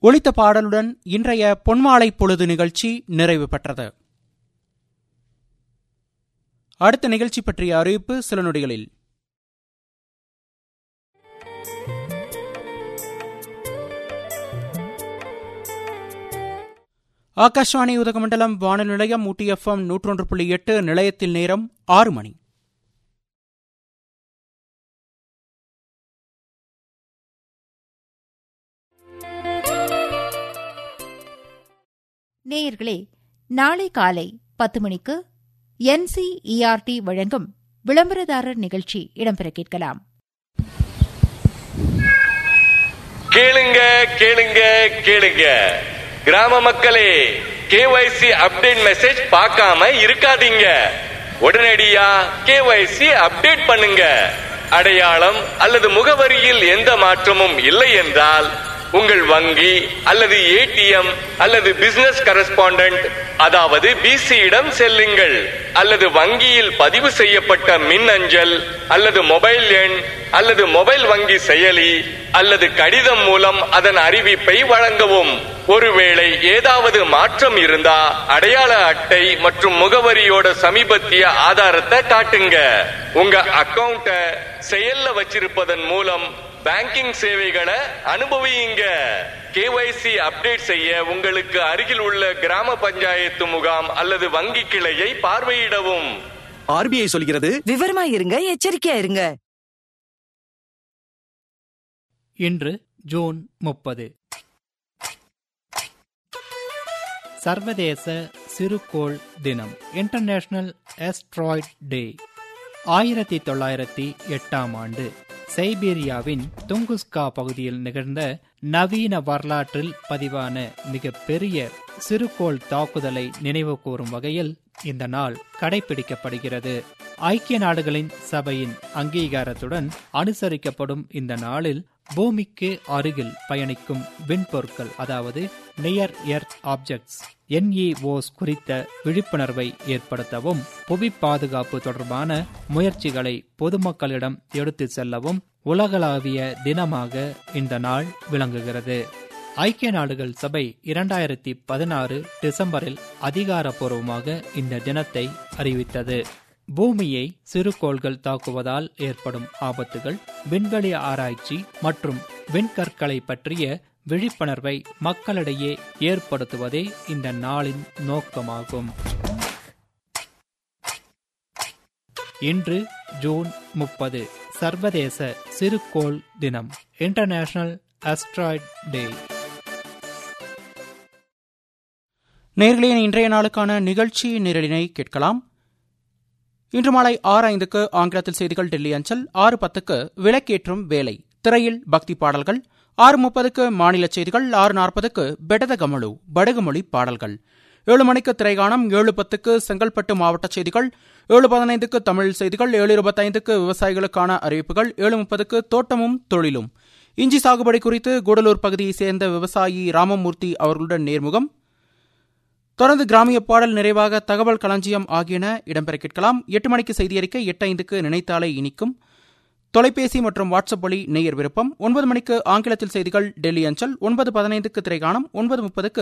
ஒலித்த பாடலுடன் இன்றைய பொன்மாலை பொழுது நிகழ்ச்சி நிறைவு பெற்றது அடுத்த நிகழ்ச்சி பற்றிய அறிவிப்பு சில நொடிகளில் ஆகாஷ்வாணி உதகமண்டலம் வானொலி நிலையம் ஊட்டி எஃப்எம் நூற்றொன்று புள்ளி எட்டு நிலையத்தில் நேரம் ஆறு மணி நேயர்களே நாளை காலை பத்து மணிக்கு என்சிஇஆர்டி வழங்கும் விளம்பரதாரர் நிகழ்ச்சி இடம்பெற கேட்கலாம் கேளுங்க கேளுங்க கேளுங்க கிராம மக்களே கேஒய்சி அப்டேட் மெசேஜ் பார்க்காம இருக்காதீங்க உடனடியா கேஒய்சி அப்டேட் பண்ணுங்க அடையாளம் அல்லது முகவரியில் எந்த மாற்றமும் இல்லை என்றால் உங்கள் வங்கி அல்லது ஏடிஎம் அல்லது பிசினஸ் கரஸ்பாண்டன்ட் அதாவது பிசியிடம் செல்லுங்கள் அல்லது வங்கியில் பதிவு செய்யப்பட்ட மின் அஞ்சல் அல்லது மொபைல் எண் அல்லது மொபைல் வங்கி செயலி அல்லது கடிதம் மூலம் அதன் அறிவிப்பை வழங்கவும் ஒருவேளை ஏதாவது மாற்றம் இருந்தா அடையாள அட்டை மற்றும் முகவரியோட சமீபத்திய ஆதாரத்தை காட்டுங்க உங்க அக்கவுண்ட செயல்ல வச்சிருப்பதன் மூலம் பேங்கிங் சேவைகளை அனுபவியுங்க கேஒய்சி அப்டேட் செய்ய உங்களுக்கு அருகில் உள்ள கிராம பஞ்சாயத்து முகாம் அல்லது வங்கி கிளையை பார்வையிடவும் ஆர்பிஐ சொல்கிறது விவரமா இருங்க எச்சரிக்கையா இருங்க இன்று ஜூன் முப்பது சர்வதேச சிறுகோள் தினம் இன்டர்நேஷனல் எஸ்ட்ராய்ட் டே ஆயிரத்தி தொள்ளாயிரத்தி எட்டாம் ஆண்டு சைபீரியாவின் துங்குஸ்கா பகுதியில் நிகழ்ந்த நவீன வரலாற்றில் பதிவான மிக பெரிய சிறுகோள் தாக்குதலை நினைவு கூறும் வகையில் இந்த நாள் கடைபிடிக்கப்படுகிறது ஐக்கிய நாடுகளின் சபையின் அங்கீகாரத்துடன் அனுசரிக்கப்படும் இந்த நாளில் பூமிக்கு அருகில் பயணிக்கும் விண்பொருட்கள் அதாவது நியர் எர்த் ஆப்ஜெக்ட்ஸ் என்இஓஸ் குறித்த விழிப்புணர்வை ஏற்படுத்தவும் புவி பாதுகாப்பு தொடர்பான முயற்சிகளை பொதுமக்களிடம் எடுத்து செல்லவும் உலகளாவிய தினமாக இந்த நாள் விளங்குகிறது ஐக்கிய நாடுகள் சபை இரண்டாயிரத்தி பதினாறு டிசம்பரில் அதிகாரப்பூர்வமாக இந்த தினத்தை அறிவித்தது பூமியை சிறுகோள்கள் தாக்குவதால் ஏற்படும் ஆபத்துகள் விண்வெளி ஆராய்ச்சி மற்றும் விண்கற்களை பற்றிய விழிப்புணர்வை மக்களிடையே ஏற்படுத்துவதே இந்த நாளின் நோக்கமாகும் இன்று ஜூன் முப்பது சர்வதேச சிறுகோள் தினம் இன்டர்நேஷனல் அஸ்ட்ராய்ட் டே நேர்களின் இன்றைய நாளுக்கான நிகழ்ச்சி நிரலினை கேட்கலாம் இன்று மாலை ஆறு ஐந்துக்கு ஆங்கிலத்தில் செய்திகள் டெல்லி அஞ்சல் ஆறு பத்துக்கு விளக்கேற்றும் வேலை திரையில் பக்தி பாடல்கள் ஆறு முப்பதுக்கு மாநில செய்திகள் ஆறு நாற்பதுக்கு பெடத கமலு படகுமொழி பாடல்கள் ஏழு மணிக்கு திரைகாணம் ஏழு பத்துக்கு செங்கல்பட்டு மாவட்ட செய்திகள் ஏழு பதினைந்துக்கு தமிழ் செய்திகள் ஏழு இருபத்தைந்துக்கு விவசாயிகளுக்கான அறிவிப்புகள் ஏழு முப்பதுக்கு தோட்டமும் தொழிலும் இஞ்சி சாகுபடி குறித்து கூடலூர் பகுதியைச் சேர்ந்த விவசாயி ராமமூர்த்தி அவர்களுடன் நேர்முகம் தொடர்ந்து கிராமிய பாடல் நிறைவாக தகவல் களஞ்சியம் ஆகியன இடம்பெற கேட்கலாம் எட்டு மணிக்கு செய்தி அறிக்கை எட்டு ஐந்துக்கு நினைத்தாலே இனிக்கும் தொலைபேசி மற்றும் வாட்ஸ்அப் வழி நேயர் விருப்பம் ஒன்பது மணிக்கு ஆங்கிலத்தில் செய்திகள் டெல்லி அஞ்சல் ஒன்பது பதினைந்துக்கு திரைகாணம் ஒன்பது முப்பதுக்கு